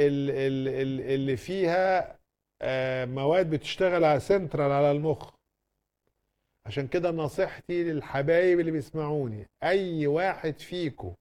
ال- ال- ال- اللي فيها آه، مواد بتشتغل على سنترال على المخ عشان كده نصيحتي للحبايب اللي بيسمعوني اي واحد فيكم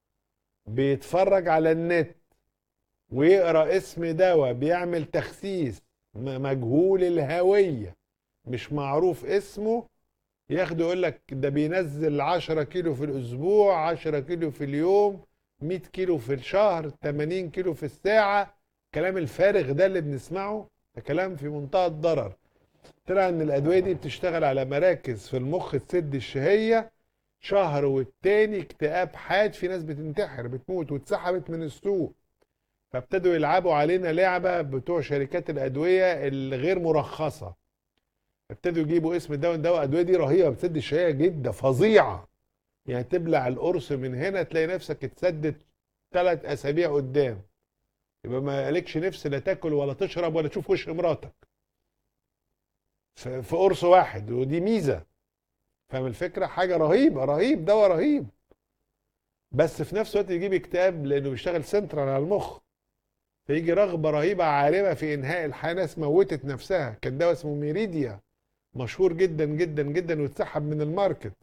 بيتفرج على النت ويقرا اسم دواء بيعمل تخسيس م- مجهول الهوية مش معروف اسمه ياخده يقول لك ده بينزل 10 كيلو في الاسبوع 10 كيلو في اليوم 100 كيلو في الشهر 80 كيلو في الساعة كلام الفارغ ده اللي بنسمعه ده كلام في منتهى الضرر طلع ان الادوية دي بتشتغل على مراكز في المخ تسد الشهية شهر والتاني اكتئاب حاد في ناس بتنتحر بتموت واتسحبت من السوق فابتدوا يلعبوا علينا لعبة بتوع شركات الأدوية الغير مرخصة ابتدوا يجيبوا اسم الدواء الدواء الأدوية دي رهيبة بتسد الشهية جدا فظيعة يعني تبلع القرص من هنا تلاقي نفسك اتسدت ثلاث أسابيع قدام يبقى ما لكش نفس لا تاكل ولا تشرب ولا تشوف وش مراتك في في قرص واحد ودي ميزة فاهم الفكرة حاجة رهيبة رهيب دواء رهيب بس في نفس الوقت يجيب اكتئاب لأنه بيشتغل سنترال على المخ فيجي رغبة رهيبة عارمة في إنهاء الحياة ناس موتت نفسها كان دواء اسمه ميريديا مشهور جدا جدا جدا واتسحب من الماركت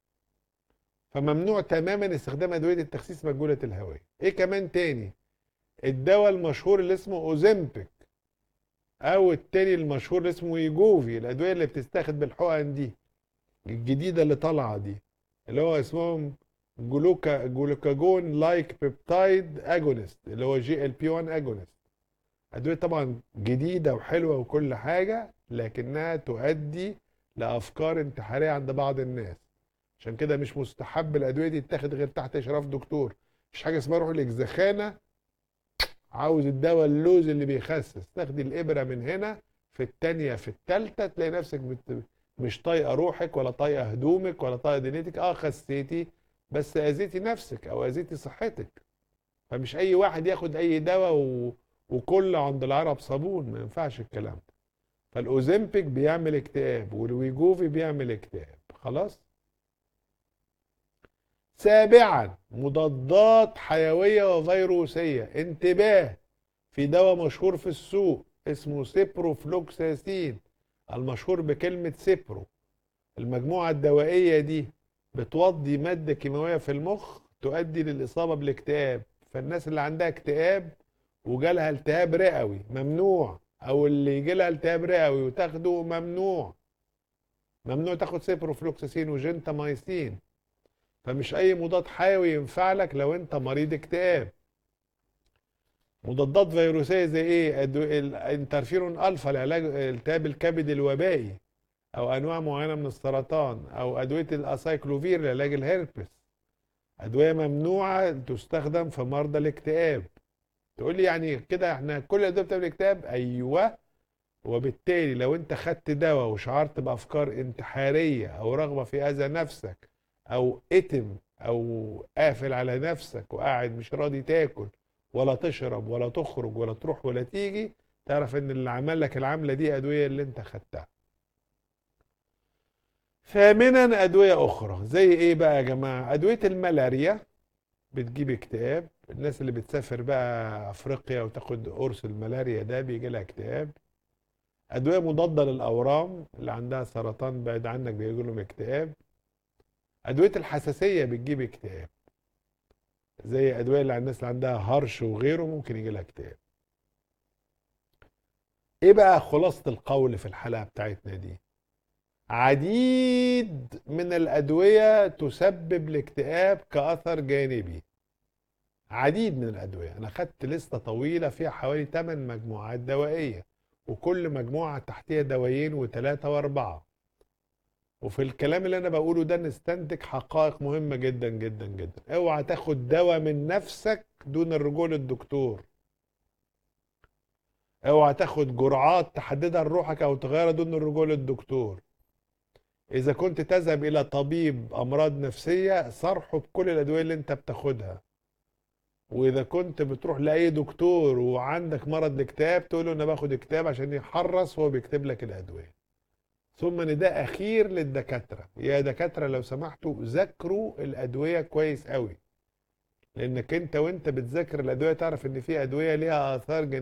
فممنوع تماما استخدام أدوية التخسيس مجهولة الهوية إيه كمان تاني الدواء المشهور اللي اسمه أوزمبيك أو التاني المشهور اللي اسمه يجوفي الأدوية اللي بتستخدم بالحقن دي الجديدة اللي طالعة دي اللي هو اسمهم جلوكا جلوكاجون لايك بيبتايد اجونست اللي هو جي ال بي 1 اجونست ادويه طبعا جديده وحلوه وكل حاجه لكنها تؤدي لافكار انتحاريه عند بعض الناس عشان كده مش مستحب الادويه دي تتاخد غير تحت اشراف دكتور مفيش حاجه اسمها روح الاجزخانه عاوز الدواء اللوز اللي بيخسس تاخدي الابره من هنا في التانية في التالتة تلاقي نفسك بت... مش طايقه روحك ولا طايقه هدومك ولا طايقه دنيتك اه خسيتي بس اذيتي نفسك او اذيتي صحتك فمش اي واحد ياخد اي دواء و... وكل عند العرب صابون ما ينفعش الكلام ده فالاوزمبيك بيعمل اكتئاب والويجوفي بيعمل اكتئاب خلاص سابعا مضادات حيويه وفيروسيه انتباه في دواء مشهور في السوق اسمه سيبروفلوكساسين المشهور بكلمه سيبرو المجموعه الدوائيه دي بتوضي مادة كيماوية في المخ تؤدي للإصابة بالاكتئاب فالناس اللي عندها اكتئاب وجالها التهاب رئوي ممنوع أو اللي يجيلها التهاب رئوي وتاخده ممنوع ممنوع تاخد سيبروفلوكساسين وجنتامايسين فمش أي مضاد حيوي ينفع لك لو أنت مريض اكتئاب مضادات فيروسية زي إيه؟ أدو- الانترفيرون ألفا لعلاج التهاب الكبد الوبائي او انواع معينه من السرطان او ادويه الاسايكلوفير لعلاج الهربس ادويه ممنوعه تستخدم في مرضى الاكتئاب تقول لي يعني كده احنا كل الادويه بتعمل اكتئاب ايوه وبالتالي لو انت خدت دواء وشعرت بافكار انتحاريه او رغبه في اذى نفسك او اتم او قافل على نفسك وقاعد مش راضي تاكل ولا تشرب ولا تخرج ولا تروح ولا تيجي تعرف ان اللي عمل لك العمله دي ادويه اللي انت خدتها ثامنا أدوية أخرى زي إيه بقى يا جماعة؟ أدوية الملاريا بتجيب اكتئاب، الناس اللي بتسافر بقى أفريقيا وتاخد قرص الملاريا ده بيجي لها اكتئاب. أدوية مضادة للأورام اللي عندها سرطان بعيد عنك بيجي لهم اكتئاب. أدوية الحساسية بتجيب اكتئاب. زي أدوية اللي على الناس اللي عندها هرش وغيره ممكن يجي لها اكتئاب. إيه بقى خلاصة القول في الحلقة بتاعتنا دي؟ عديد من الأدوية تسبب الاكتئاب كأثر جانبي عديد من الأدوية أنا خدت لستة طويلة فيها حوالي 8 مجموعات دوائية وكل مجموعة تحتها دوايين وثلاثة وأربعة وفي الكلام اللي أنا بقوله ده نستنتج حقائق مهمة جدا جدا جدا اوعى تاخد دواء من نفسك دون الرجوع للدكتور اوعى تاخد جرعات تحددها لروحك او تغيرها دون الرجوع للدكتور إذا كنت تذهب إلى طبيب أمراض نفسية صرحه بكل الأدوية اللي أنت بتاخدها وإذا كنت بتروح لأي دكتور وعندك مرض الاكتئاب تقول له أنا باخد اكتئاب عشان يحرص وهو بيكتب لك الأدوية ثم نداء أخير للدكاترة يا دكاترة لو سمحتوا ذاكروا الأدوية كويس قوي لانك انت وانت بتذاكر الادويه تعرف ان في ادويه ليها اثار